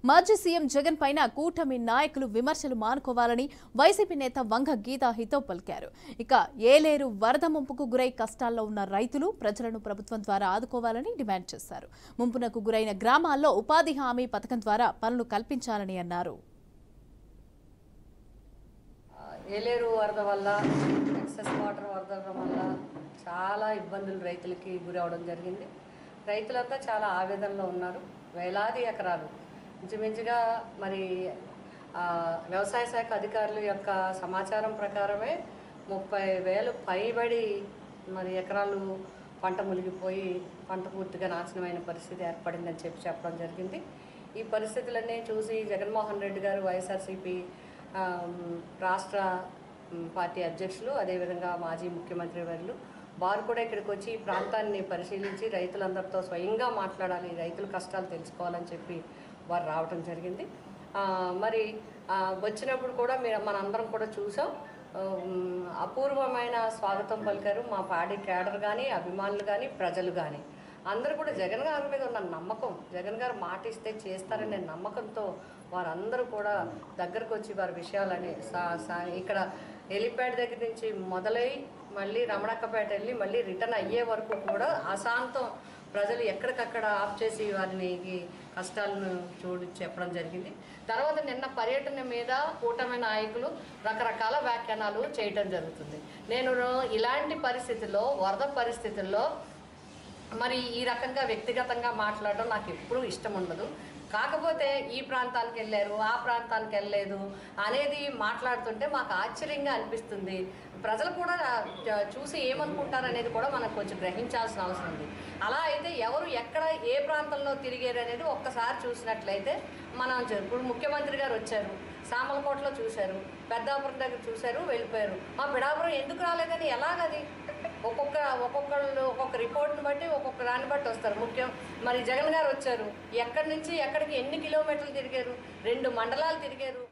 మాజీ సీఎం జగన్ పైన కూటమి నాయకులు విమర్శలు మానుకోవాలని వైసీపీ నేత వంగ గీత హితో పలికారు ఇక ఏలేరు వరద ముంపుకు గురై కష్టాల్లో ఉన్న రైతులు ప్రజలను ప్రభుత్వం ద్వారా ఆదుకోవాలని డిమాండ్ చేశారు ముంపునకు గురైన గ్రామాల్లో ఉపాధి హామీ పథకం ద్వారా పనులు కల్పించాలని అన్నారు ఏలేరు వరద వల్ల ఎక్సెస్ వాటర్ వరద వల్ల చాలా ఇబ్బందులు రైతులకి గురి అవడం జరిగింది రైతులంతా చాలా ఆవేదనలో ఉన్నారు వేలాది ఎకరాలు ఇంచుమించుగా మరి ఆ, వ్యవసాయ శాఖ అధికారుల యొక్క సమాచారం ప్రకారమే ముప్పై వేలు పైబడి మరి ఎకరాలు పంట మునిగిపోయి పంట పూర్తిగా నాశనమైన పరిస్థితి ఏర్పడిందని చెప్పి చెప్పడం జరిగింది ఈ పరిస్థితులన్నీ చూసి జగన్మోహన్ రెడ్డి గారు వైఎస్ఆర్సీపీ ఆమ్, రాష్ట్ర మ్, పార్టీ అధ్యక్షులు అదేవిధంగా మాజీ ముఖ్యమంత్రి వర్యులు వారు కూడా ఇక్కడికి వచ్చి ఈ ప్రాంతాన్ని పరిశీలించి రైతులందరితో స్వయంగా మాట్లాడాలి రైతుల కష్టాలు తెలుసుకోవాలని చెప్పి వారు రావడం జరిగింది ఆ, మరి ఆ, వచ్చినప్పుడు కూడా మీరు మనందరం కూడా చూసాం ఆమ్, అపూర్వమైన స్వాగతం పలికారు మా పార్టీ క్యాడర్ కానీ అభిమానులు కానీ ప్రజలు కానీ అందరూ కూడా జగన్ గారి మీద ఉన్న నమ్మకం జగన్ గారు మాట ఇస్తే చేస్తారనే నమ్మకంతో వారందరూ కూడా దగ్గరకు వచ్చి వారి విషయాలని సా- సా- ఇక్కడ హెలిప్యాడ్ దగ్గర నుంచి మొదలై మళ్ళీ రమణక్కపేట వెళ్ళి మళ్ళీ రిటర్న్ అయ్యే వరకు కూడా అశాంతం ప్రజలు ఎక్కడికక్కడ ఆఫ్ చేసి వారిని ఈ కష్టాలను చూడి చెప్పడం జరిగింది తర్వాత నిన్న పర్యటన మీద కూటమి నాయకులు రకరకాల వ్యాఖ్యానాలు చేయటం జరుగుతుంది నేను ఇలాంటి పరిస్థితుల్లో వరద పరిస్థితుల్లో మరి ఈ రకంగా వ్యక్తిగతంగా మాట్లాడడం నాకు ఎప్పుడూ ఇష్టం ఉండదు కాకపోతే ఈ ప్రాంతానికి వెళ్ళారు ఆ ప్రాంతానికి వెళ్ళలేదు అనేది మాట్లాడుతుంటే మాకు ఆశ్చర్యంగా అనిపిస్తుంది ప్రజలు కూడా చ- చూసి ఏమనుకుంటారు అనేది కూడా మనం కొంచెం గ్రహించాల్సిన అవసరం ఉంది అలా అయితే ఎవరు ఎక్కడ ఏ ప్రాంతంలో తిరిగారు అనేది ఒక్కసారి చూసినట్లయితే మనం చె- ఇప్పుడు ముఖ్యమంత్రి గారు వచ్చారు సామలకోటలో చూశారు పెద్దాపురం దగ్గర చూశారు వెళ్ళిపోయారు మా పిడాపురం ఎందుకు రాలేదని ఎలాగది ఒక్కొక్క ఒక్కొక్కళ్ళు ఒక్కొక్క రిపోర్ట్ని బట్టి ఒక్కొక్క దాన్ని బట్టి వస్తారు ముఖ్యం మరి జగన్ గారు వచ్చారు ఎక్కడి నుంచి ఎక్కడికి ఎన్ని కిలోమీటర్లు తిరిగారు రెండు మండలాలు తిరిగారు